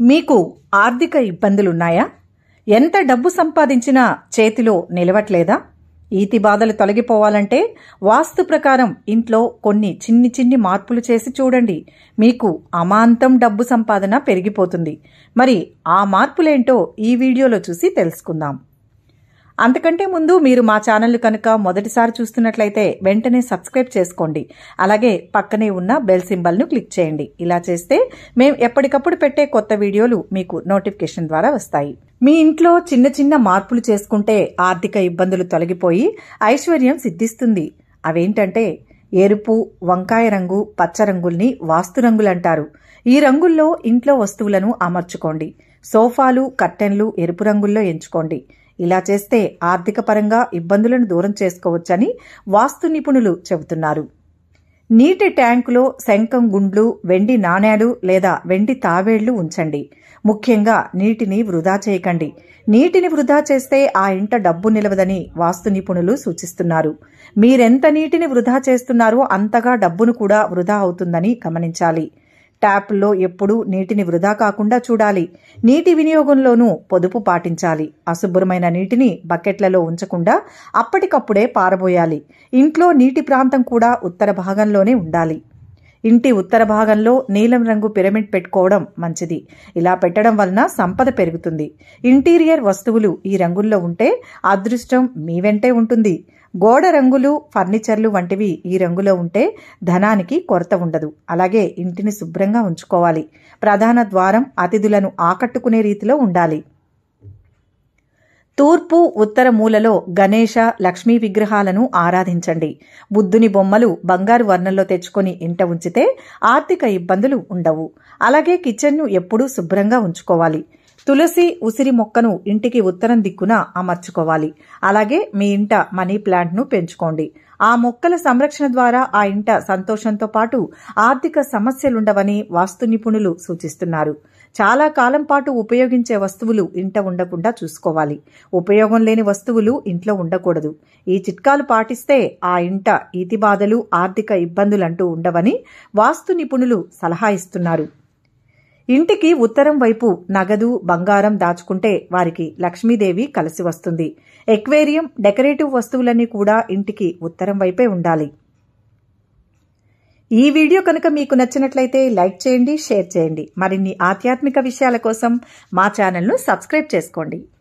మీకు ఆర్థిక ఇబ్బందులున్నాయా ఎంత డబ్బు సంపాదించినా చేతిలో నిలవట్లేదా ఈతి బాధలు తొలగిపోవాలంటే వాస్తు ప్రకారం ఇంట్లో కొన్ని చిన్ని చిన్ని మార్పులు చేసి చూడండి మీకు అమాంతం డబ్బు సంపాదన పెరిగిపోతుంది మరి ఆ మార్పులేంటో ఈ వీడియోలో చూసి తెలుసుకుందాం అంతకంటే ముందు మీరు మా ఛానల్ కనుక మొదటిసారి చూస్తున్నట్లయితే వెంటనే సబ్స్క్రైబ్ చేసుకోండి అలాగే పక్కనే ఉన్న బెల్ సింబల్ను క్లిక్ చేయండి ఇలా చేస్తే మేము ఎప్పటికప్పుడు పెట్టే కొత్త వీడియోలు మీకు నోటిఫికేషన్ ద్వారా వస్తాయి మీ ఇంట్లో చిన్న చిన్న మార్పులు చేసుకుంటే ఆర్థిక ఇబ్బందులు తొలగిపోయి ఐశ్వర్యం సిద్ధిస్తుంది అవేంటంటే ఎరుపు వంకాయ రంగు పచ్చ రంగుల్ని వాస్తు రంగులంటారు ఈ రంగుల్లో ఇంట్లో వస్తువులను అమర్చుకోండి సోఫాలు కర్టెన్లు ఎరుపు రంగుల్లో ఎంచుకోండి ఇలా చేస్తే ఆర్థిక పరంగా ఇబ్బందులను దూరం చేసుకోవచ్చని వాస్తు నిపుణులు చెబుతున్నారు నీటి ట్యాంకులో శంఖం గుండ్లు వెండి నాణేలు లేదా వెండి తావేళ్లు ఉంచండి ముఖ్యంగా నీటిని వృధా చేయకండి నీటిని వృధా చేస్తే ఆ ఇంట డబ్బు నిలవదని వాస్తు నిపుణులు సూచిస్తున్నారు మీరెంత నీటిని వృధా చేస్తున్నారో అంతగా డబ్బును కూడా వృధా అవుతుందని గమనించాలి ట్యాప్లో ఎప్పుడూ నీటిని వృధా కాకుండా చూడాలి నీటి వినియోగంలోనూ పొదుపు పాటించాలి అశుభ్రమైన నీటిని బకెట్లలో ఉంచకుండా అప్పటికప్పుడే పారబోయాలి ఇంట్లో నీటి ప్రాంతం కూడా ఉత్తర భాగంలోనే ఉండాలి ఇంటి ఉత్తర భాగంలో నీలం రంగు పిరమిడ్ పెట్టుకోవడం మంచిది ఇలా పెట్టడం వలన సంపద పెరుగుతుంది ఇంటీరియర్ వస్తువులు ఈ రంగుల్లో ఉంటే అదృష్టం మీ వెంటే ఉంటుంది గోడ రంగులు ఫర్నిచర్లు వంటివి ఈ రంగులో ఉంటే ధనానికి కొరత ఉండదు అలాగే ఇంటిని శుభ్రంగా ఉంచుకోవాలి ప్రధాన ద్వారం అతిథులను ఆకట్టుకునే రీతిలో ఉండాలి తూర్పు ఉత్తర మూలలో గణేష లక్ష్మీ విగ్రహాలను ఆరాధించండి బుద్ధుని బొమ్మలు బంగారు వర్ణంలో తెచ్చుకొని ఇంట ఉంచితే ఆర్థిక ఇబ్బందులు ఉండవు అలాగే కిచెన్ను ఎప్పుడూ శుభ్రంగా ఉంచుకోవాలి తులసి ఉసిరి మొక్కను ఇంటికి ఉత్తరం దిక్కున అమర్చుకోవాలి అలాగే మీ ఇంట మనీ ప్లాంట్ను పెంచుకోండి ఆ మొక్కల సంరక్షణ ద్వారా ఆ ఇంట సంతోషంతో పాటు ఆర్థిక సమస్యలుండవని వాస్తు నిపుణులు సూచిస్తున్నారు చాలా కాలం పాటు ఉపయోగించే వస్తువులు ఇంట ఉండకుండా చూసుకోవాలి ఉపయోగం లేని వస్తువులు ఇంట్లో ఉండకూడదు ఈ చిట్కాలు పాటిస్తే ఆ ఇంట ఈతి బాధలు ఆర్థిక ఇబ్బందులంటూ ఉండవని వాస్తు నిపుణులు సలహా ఇస్తున్నారు ఇంటికి ఉత్తరం వైపు నగదు బంగారం దాచుకుంటే వారికి లక్ష్మీదేవి కలిసి వస్తుంది ఎక్వేరియం డెకరేటివ్ వస్తువులన్నీ కూడా ఇంటికి ఉత్తరం వైపే ఉండాలి ఈ వీడియో కనుక మీకు నచ్చినట్లయితే లైక్ చేయండి షేర్ చేయండి మరిన్ని ఆధ్యాత్మిక విషయాల కోసం మా ఛానల్ను సబ్స్క్రైబ్ చేసుకోండి